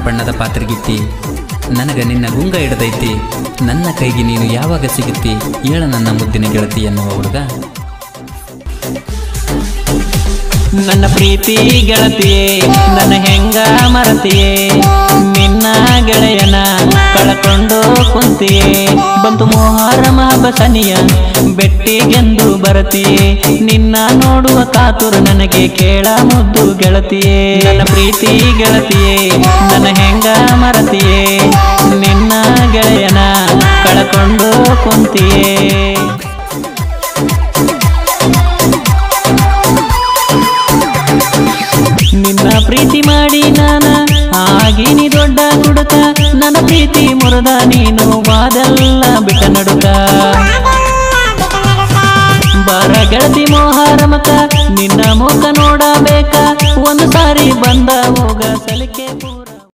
ಬಣ್ಣದ ಪಾತ್ರೆಗಿತ್ತಿ ನನಗ ನಿನ್ನ ಗುಂಗ ಹಿಡ್ದೈತಿ ನನ್ನ ಕೈಗೆ ನೀನು ಯಾವಾಗ ಸಿಗುತ್ತಿ ಹೇಳ ನನ್ನ ಮುದ್ದಿನ ಗೆಳತಿ ಎನ್ನುವ ಹುಡುಗ ನನ್ನ ಪ್ರೀತಿ ಗೆಳತಿಯೇ ನನ್ನ ಹೆಂಗ ಮರತಿಯೇ ನಿನ್ನ ಗೆಳೆಯನ ಕಳಕೊಂಡು ಕುಂತಿಯೇ ಬಂತು ಮೋಹಾರ ಮಹಾಬಸನಿಯ ಬೆಟ್ಟಿಗೆಂದು ಬರತಿಯೇ ನಿನ್ನ ನೋಡುವ ಕಾತುರ ನನಗೆ ಕೇಳ ಮುದ್ದು ಗೆಳತಿಯೇ ನನ್ನ ಪ್ರೀತಿ ಗೆಳತಿಯೇ ನನ್ನ ಹೆಂಗ ಮರತಿಯೇ ನಿನ್ನ ಗೆಳೆಯನ ಕಳಕೊಂಡು ಕುಂತಿಯೇ ನಿನ್ನ ಪ್ರೀತಿ ಮಾಡಿ ನಾನ ಆಗಿನಿ ದೊಡ್ಡ ಕುಡುಕ ನನ್ನ ಪ್ರೀತಿ ಮುರಿದ ನೀನು ವಾದೆಲ್ಲ ಬಿಟ್ಟ ನಡುಕ ಬರ ಗೆಳತಿ ಮೋಹಾರ ಮಕ ನಿನ್ನ ಮುಖ ನೋಡಬೇಕ ಒಂದು ಸಾರಿ ಬಂದ ಹೋಗ ಸಲಿಕೆ